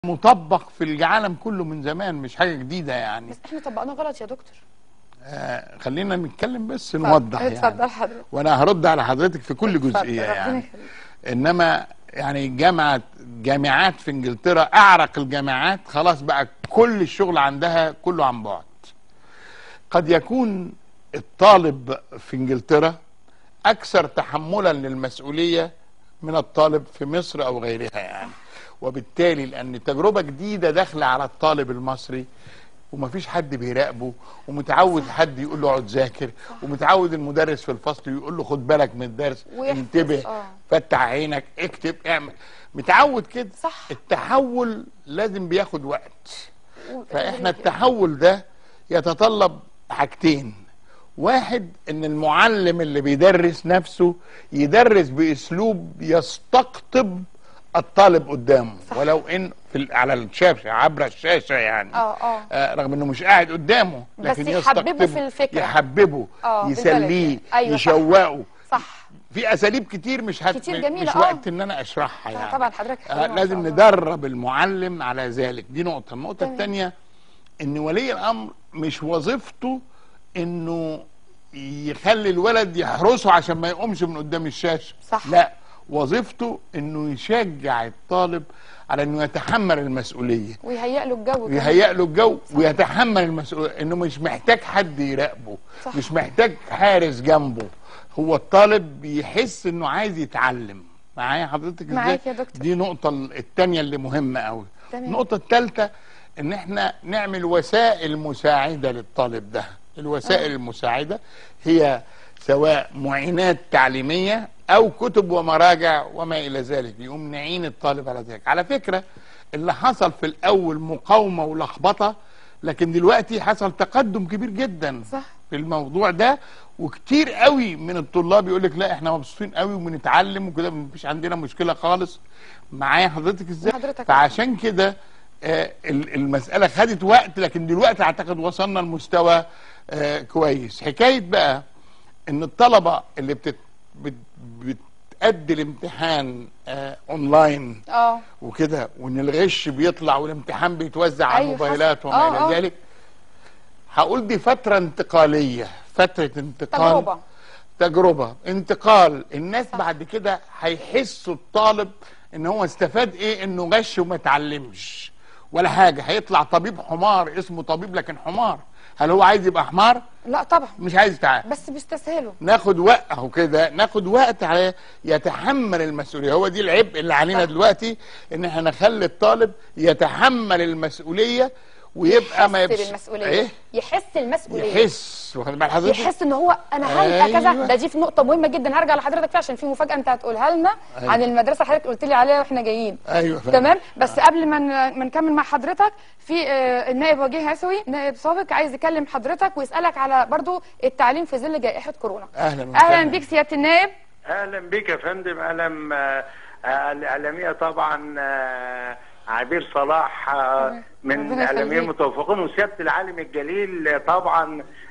مطبق في العالم كله من زمان مش حاجه جديده يعني بس احنا طبقناه غلط يا دكتور آه خلينا نتكلم بس نوضح اتفضل يعني حضرتك وانا هرد على حضرتك في كل اتفضل، جزئيه ربنا يعني يخليك. انما يعني جامعه جامعات في انجلترا اعرق الجامعات خلاص بقى كل الشغل عندها كله عن بعد قد يكون الطالب في انجلترا اكثر تحملا للمسؤوليه من الطالب في مصر او غيرها يعني وبالتالي لان تجربه جديده داخله على الطالب المصري ومفيش حد بيراقبه ومتعود حد يقول له اقعد ذاكر ومتعود المدرس في الفصل يقول له خد بالك من الدرس ويحفظ، انتبه آه. فتح عينك اكتب اعمل متعود كده صح. التحول لازم بياخد وقت و- فاحنا التحول ده يتطلب حاجتين واحد ان المعلم اللي بيدرس نفسه يدرس باسلوب يستقطب الطالب قدامه صح. ولو ان في ال- على الشاشه عبر الشاشه يعني اه اه آه رغم انه مش قاعد قدامه بس لكن يحببه يستقطبه في الفكرة. يحببه آه، يسليه بالبلد. أيوة، صح. يشوقه صح في اساليب كتير مش هت... كتير جميلة، مش آه. وقت ان انا اشرحها لا، يعني طبعا حضرتك آه حلوة ما لازم شاء الله. ندرب المعلم على ذلك دي نقطه النقطه تمام. الثانيه ان ولي الامر مش وظيفته انه يخلي الولد يحرسه عشان ما يقومش من قدام الشاشه صح. لا وظيفته انه يشجع الطالب على انه يتحمل المسؤوليه ويهيئ له الجو كمان. ويهيئ له الجو ويتحمل المسؤوليه انه مش محتاج حد يراقبه صح. مش محتاج حارس جنبه هو الطالب بيحس انه عايز يتعلم معايا حضرتك ازاي معاك يا دكتور. دي نقطه الثانيه اللي مهمه قوي تمام. النقطه الثالثه ان احنا نعمل وسائل مساعده للطالب ده الوسائل المساعده هي سواء معينات تعليميه او كتب ومراجع وما الى ذلك يقوم نعين الطالب على ذلك على فكره اللي حصل في الاول مقاومه ولخبطه لكن دلوقتي حصل تقدم كبير جدا صح. في الموضوع ده وكتير قوي من الطلاب يقول لك لا احنا مبسوطين قوي وبنتعلم وكده مفيش عندنا مشكله خالص معايا حضرتك ازاي حضرتك. فعشان كده آه، ال- المساله خدت وقت لكن دلوقتي اعتقد وصلنا لمستوى آه، كويس حكايه بقى ان الطلبه اللي بتت بت بتأدي الامتحان آه اونلاين اه وكده وان الغش بيطلع والامتحان بيتوزع على أيوة الموبايلات حصل. وما آه، الى آه. ذلك هقول دي فتره انتقاليه فتره انتقال تجربه تجربه انتقال الناس بعد كده هيحسوا الطالب ان هو استفاد ايه انه غش وما اتعلمش ولا حاجه هيطلع طبيب حمار اسمه طبيب لكن حمار هل هو عايز يبقى حمار لا طبعا مش عايز يتعلم بس بيستسهلوا ناخد وقت اهو كده ناخد وقت على يتحمل المسؤوليه هو دي العبء اللي علينا صح. دلوقتي ان احنا نخلي الطالب يتحمل المسؤوليه ويبقى ما يحس يبس بالمسؤوليه ايه يحس المسؤوليه يحس واخد بال حضرتك يحس ان هو انا هلقى كذا أيوة. ده دي في نقطه مهمه جدا هرجع لحضرتك فيها عشان في مفاجاه انت هتقولها لنا أيوة. عن المدرسه اللي حضرتك قلت لي عليها واحنا جايين ايوه فاهم. تمام بس قبل ما ن- ما نكمل مع حضرتك في آه، النائب وجيه عسوي نائب سابق عايز يكلم حضرتك ويسالك على برضو التعليم في ظل جائحه كورونا اهلا وسهلا. اهلا بيك سياده النائب اهلا بك يا فندم اهلا آه، آه، الاعلاميه طبعا آه، عبير صلاح آه، من ربنا الاعلاميين يخليك. المتوفقين وسياده العالم الجليل آه، طبعا